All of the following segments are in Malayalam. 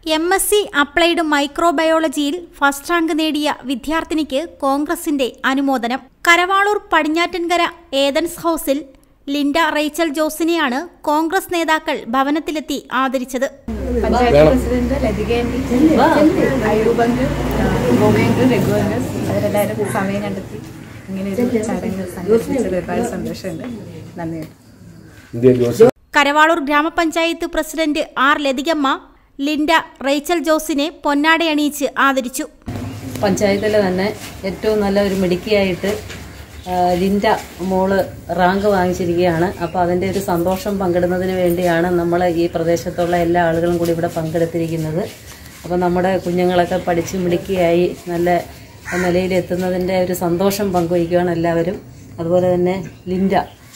എം എസ് സി അപ്ലൈഡ് മൈക്രോബയോളജിയിൽ ഫസ്റ്റ് റാങ്ക് നേടിയ വിദ്യാർത്ഥിനിക്ക് കോൺഗ്രസിന്റെ അനുമോദനം കരവാളൂർ പടിഞ്ഞാറ്റൻകര ഏതൻസ് ഹൗസിൽ ലിൻഡ റേച്ചൽ ജോസിനെയാണ് കോൺഗ്രസ് നേതാക്കൾ ഭവനത്തിലെത്തി ആദരിച്ചത് പഞ്ചായത്ത് പ്രസിഡന്റ് ലതികേന്തി അയ്യൂബങ്ക് ഗോമേങ്ക് രഘുവങ്ക് അവരെല്ലാവരും സമയം കണ്ടെത്തി ഇങ്ങനെ ഒരു ചടങ്ങ് സംഘടിപ്പിച്ചത് ഒരുപാട് സന്തോഷമുണ്ട് നന്ദി ഇന്ത്യൻ ജോസ് കരവാളൂർ ഗ്രാമപഞ്ചായത്ത് പ്രസിഡന്റ് ആർ ലതികമ്മ ലിൻഡ റേച്ചൽ ജോസിനെ പൊന്നാടയണിയിച്ച് ആദരിച്ചു പഞ്ചായത്തിൽ തന്നെ ഏറ്റവും നല്ല ഒരു മിടുക്കിയായിട്ട് ആ, ലിൻഡ മോള് റാങ്ക് വാങ്ങിച്ചിരിക്കുകയാണ് അപ്പോൾ അതിൻ്റെ ഒരു സന്തോഷം പങ്കിടുന്നതിന് വേണ്ടിയാണ് നമ്മൾ ഈ പ്രദേശത്തുള്ള എല്ലാ ആളുകളും കൂടി ഇവിടെ പങ്കെടുത്തിരിക്കുന്നത് അപ്പോൾ നമ്മുടെ കുഞ്ഞുങ്ങളൊക്കെ പഠിച്ച് മിടുക്കിയായി നല്ല നിലയിലെത്തുന്നതിൻ്റെ ഒരു സന്തോഷം പങ്കുവയ്ക്കുകയാണ് എല്ലാവരും അതുപോലെ തന്നെ Linda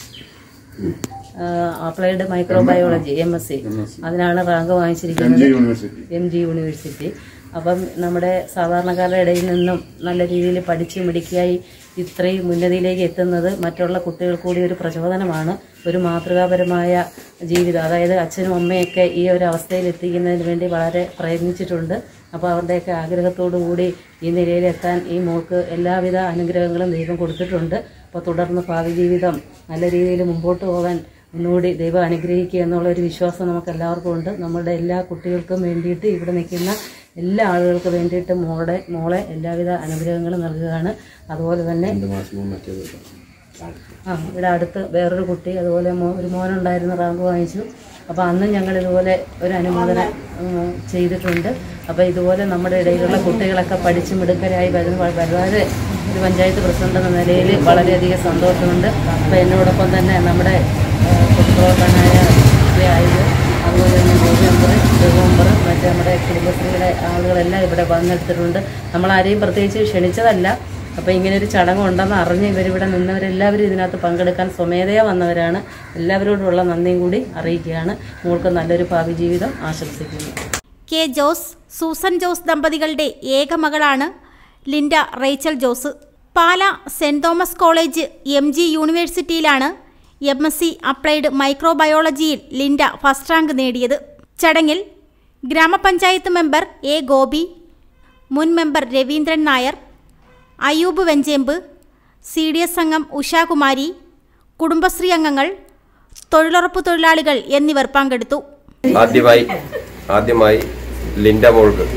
applied microbiology M S C അതിനാണ് റാങ്ക് വാങ്ങിച്ചിരിക്കുന്നത് എം ജി യൂണിവേഴ്സിറ്റി അപ്പം നമ്മുടെ സാധാരണക്കാരുടെ ഇടയിൽ നിന്നും നല്ല രീതിയിൽ പഠിച്ച് മിടുക്കിയായി ഇത്രയും ഉന്നതിയിലേക്ക് എത്തുന്നത് മറ്റുള്ള കുട്ടികൾ കൂടി ഒരു പ്രചോദനമാണ് ഒരു മാതൃകാപരമായ ജീവിതം അതായത് അച്ഛനും അമ്മയൊക്കെ ഈ ഒരു അവസ്ഥയിൽ എത്തിക്കുന്നതിന് വേണ്ടി വളരെ പ്രയത്നിച്ചിട്ടുണ്ട് അപ്പോൾ അവരുടെയൊക്കെ ആഗ്രഹത്തോടു കൂടി ഈ നിലയിലെത്താൻ ഈ മോൾക്ക് എല്ലാവിധ അനുഗ്രഹങ്ങളും ദൈവം കൊടുത്തിട്ടുണ്ട് അപ്പോൾ തുടർന്ന് ഭാവി ജീവിതം നല്ല രീതിയിൽ മുമ്പോട്ട് പോകാൻ ഒന്നുകൂടി ദൈവം അനുഗ്രഹിക്കുക എന്നുള്ള ഒരു വിശ്വാസം നമുക്ക് എല്ലാവർക്കും ഉണ്ട് നമ്മളുടെ എല്ലാ കുട്ടികൾക്കും വേണ്ടിയിട്ട് ഇവിടെ നിൽക്കുന്ന എല്ലാ ആളുകൾക്കും വേണ്ടിയിട്ട് മോളുടെ മോളെ എല്ലാവിധ അനുഗ്രഹങ്ങളും നൽകുകയാണ് അതുപോലെ തന്നെ ആ ഇവിടെ അടുത്ത് വേറൊരു കുട്ടി അതുപോലെ മോ ഒരു മോനുണ്ടായിരുന്ന റാങ്ക് വാങ്ങിച്ചു അപ്പോൾ അന്നും ഞങ്ങൾ ഇതുപോലെ ഒരു അനുമോദനം ഉം, ചെയ്തിട്ടുണ്ട് അപ്പോൾ ഇതുപോലെ നമ്മുടെ ഇടയിലുള്ള കുട്ടികളൊക്കെ പഠിച്ച് മിടുക്കരായി വരുന്ന വ- വളരെ ഒരു പഞ്ചായത്ത് പ്രസിഡന്റ് എന്ന നിലയിൽ വളരെയധികം സന്തോഷമുണ്ട് അപ്പോൾ എന്നോടൊപ്പം തന്നെ നമ്മുടെ പൊതുപ്രവർത്തകനായ ആയത് അതുപോലെ തന്നെ ബോബി മെമ്പർ മെമ്പർ മറ്റേ നമ്മുടെ കുടുംബശ്രീയുടെ ആളുകളെല്ലാം ഇവിടെ വന്നെടുത്തിട്ടുണ്ട് നമ്മളാരെയും പ്രത്യേകിച്ച് ക്ഷണിച്ചതല്ല അപ്പോൾ ഇങ്ങനെ ഒരു ചടങ്ങ് ഉണ്ടെന്ന് അറിഞ്ഞ് ഇവരിവിടെ നിന്നവരെല്ലാവരും ഇതിനകത്ത് പങ്കെടുക്കാൻ സ്വമേധയാ വന്നവരാണ് എല്ലാവരോടുമുള്ള നന്ദിയും കൂടി അറിയിക്കുകയാണ് മോൾക്ക് നല്ലൊരു ഭാവി ജീവിതം ആശംസിക്കുന്നു കെ ജോസ് സൂസൻ ജോസ് ദമ്പതികളുടെ ഏക മകളാണ് Linda Rachel Jose Pala saint Thomas college M G യൂണിവേഴ്സിറ്റിയിലാണ് എം എസ് സി അപ്ലൈഡ് മൈക്രോബയോളജിയിൽ ലിൻഡ ഫസ്റ്റ് റാങ്ക് നേടിയത് ചടങ്ങിൽ ഗ്രാമപഞ്ചായത്ത് മെമ്പർ എ ഗോപി മുൻ member Raveendran Nair Ayub Venchempu C D S അംഗം ഉഷാകുമാരി കുടുംബശ്രീ അംഗങ്ങൾ തൊഴിലുറപ്പ് തൊഴിലാളികൾ എന്നിവർ പങ്കെടുത്തു ആദ്യമായി ആദ്യമായി ലിൻഡ മോൾക്ക്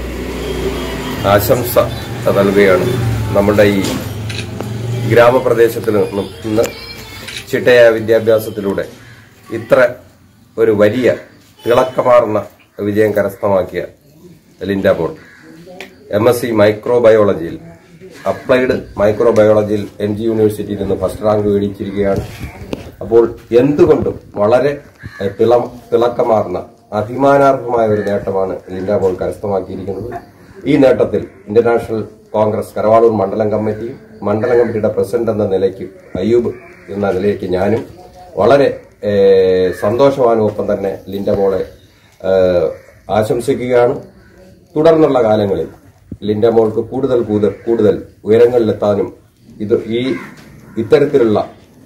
ആശംസ നൽകുകയാണ് നമ്മുടെ ഈ ഗ്രാമപ്രദേശത്തിൽ നിന്നും ഇന്ന് ചിട്ടയായ വിദ്യാഭ്യാസത്തിലൂടെ ഇത്ര ഒരു വലിയ തിളക്കമാർന്ന വിജയം കരസ്ഥമാക്കിയ ലിൻഡ മോൾ എം എസ് സി മൈക്രോബയോളജിയിൽ അപ്ലൈഡ് മൈക്രോബയോളജിയിൽ എം ജി യൂണിവേഴ്സിറ്റിയിൽ നിന്ന് ഫസ്റ്റ് റാങ്ക് മേടിച്ചിരിക്കുകയാണ് അപ്പോൾ എന്തുകൊണ്ടും വളരെ എഹ്, തിളം തിളക്കമാർന്ന അഭിമാനാർഹമായ ഒരു നേട്ടമാണ് ലിൻഡ പോൾ കരസ്ഥമാക്കിയിരിക്കുന്നത് ഈ നേട്ടത്തിൽ ഇന്റർനാഷണൽ കോൺഗ്രസ് കരവാളൂർ മണ്ഡലം കമ്മിറ്റിയും മണ്ഡലം കമ്മിറ്റിയുടെ പ്രസിഡന്റ് എന്ന നിലയ്ക്ക് അയ്യൂബ് എന്ന നിലയ്ക്ക് ഞാനും വളരെ ഏഹ്, സന്തോഷവാനും ഒപ്പം തന്നെ ലിൻഡ മോളെ ഏഹ്, ആശംസിക്കുകയാണ് തുടർന്നുള്ള കാലങ്ങളിൽ ലിൻഡ മോൾക്ക് കൂടുതൽ കൂടുതൽ കൂടുതൽ ഉയരങ്ങളിലെത്താനും ഇത് ഈ ഇത്തരത്തിലുള്ള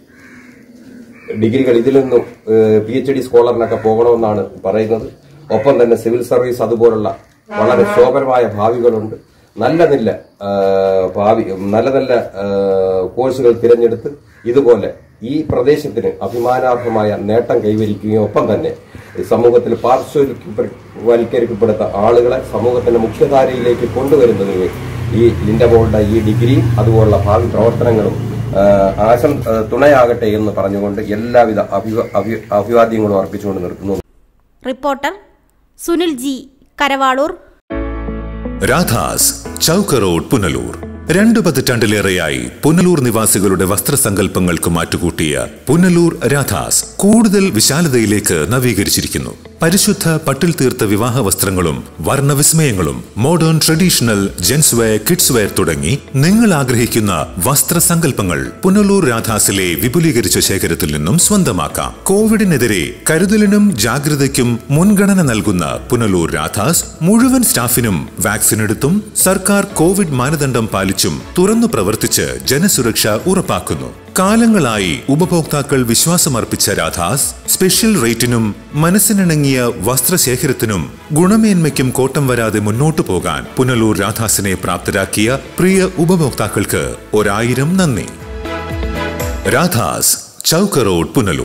ഡിഗ്രികൾ ഇതിൽ നിന്നും പി എച്ച് ഡി സ്കോളറിനൊക്കെ പോകണമെന്നാണ് പറയുന്നത് ഒപ്പം തന്നെ സിവിൽ സർവീസ് അതുപോലുള്ള വളരെ ശോഭനമായ ഭാവികളുണ്ട് നല്ല നല്ല ആ, ഭാവി നല്ല നല്ല ആ, കോഴ്സുകൾ തിരഞ്ഞെടുത്ത് ഇതുപോലെ ഈ പ്രദേശത്തിന് അഭിമാനാർഹമായ നേട്ടം കൈവരിക്കുകയും ഒപ്പം തന്നെ സമൂഹത്തിൽ പാർശ്വവൽക്കരിക്കപ്പെടുത്ത ആളുകളെ സമൂഹത്തിന്റെ മുഖ്യധാരയിലേക്ക് കൊണ്ടുവരുന്നതിന് ഈ ലിൻഡബോളുടെ ഈ ഡിഗ്രിയും അതുപോലുള്ള ഭാവി പ്രവർത്തനങ്ങളും ആ, ആശം ആ, തുണയാകട്ടെ എന്ന് പറഞ്ഞുകൊണ്ട് എല്ലാവിധ അഭിവ- അഭി- അഭിവാദ്യങ്ങളും അർപ്പിച്ചുകൊണ്ട് നിർത്തുന്നു reporter Sunil G Karavalur Radhas Chowk road Punalur രണ്ടു പതിറ്റാണ്ടിലേറെയായി പുനലൂർ നിവാസികളുടെ വസ്ത്രസങ്കല്പങ്ങൾക്ക് മാറ്റുകൂട്ടിയ പുനലൂർ രാധാസ് കൂടുതൽ വിശാലതയിലേക്ക് നവീകരിച്ചിരിക്കുന്നു പരിശുദ്ധ പട്ടിൽ തീർത്ത വിവാഹ വസ്ത്രങ്ങളും വർണ്ണവിസ്മയങ്ങളും modern traditional gents wear kids wear തുടങ്ങി നിങ്ങൾ ആഗ്രഹിക്കുന്ന വസ്ത്രസങ്കല്പങ്ങൾ പുനലൂർ രാധാസിലെ വിപുലീകരിച്ച ശേഖരത്തിൽ നിന്നും സ്വന്തമാക്കാം കോവിഡിനെതിരെ കരുതലിനും ജാഗ്രതയ്ക്കും മുൻഗണന നൽകുന്ന പുനലൂർ രാധാസ് മുഴുവൻ സ്റ്റാഫിനും വാക്സിൻ എടുത്തും സർക്കാർ കോവിഡ് മാനദണ്ഡം പാലിച്ചും തുറന്നു പ്രവർത്തിച്ച് ജനസുരക്ഷ ഉറപ്പാക്കുന്നു കാലങ്ങളായി ഉപഭോക്താക്കൾ വിശ്വാസമർപ്പിച്ച രാധാസ് സ്പെഷ്യൽ റേറ്റിനും മനസ്സിനിണങ്ങിയ വസ്ത്രശേഖരത്തിനും ഗുണമേന്മയ്ക്കും കോട്ടം വരാതെ മുന്നോട്ടു പോകാൻ പുനലൂർ രാധാസിനെ പ്രാപ്തരാക്കിയ പ്രിയ ഉപഭോക്താക്കൾക്ക് ഒരായിരം നന്ദി രാധാസ് ചൗക്ക് റോഡ് പുനലൂർ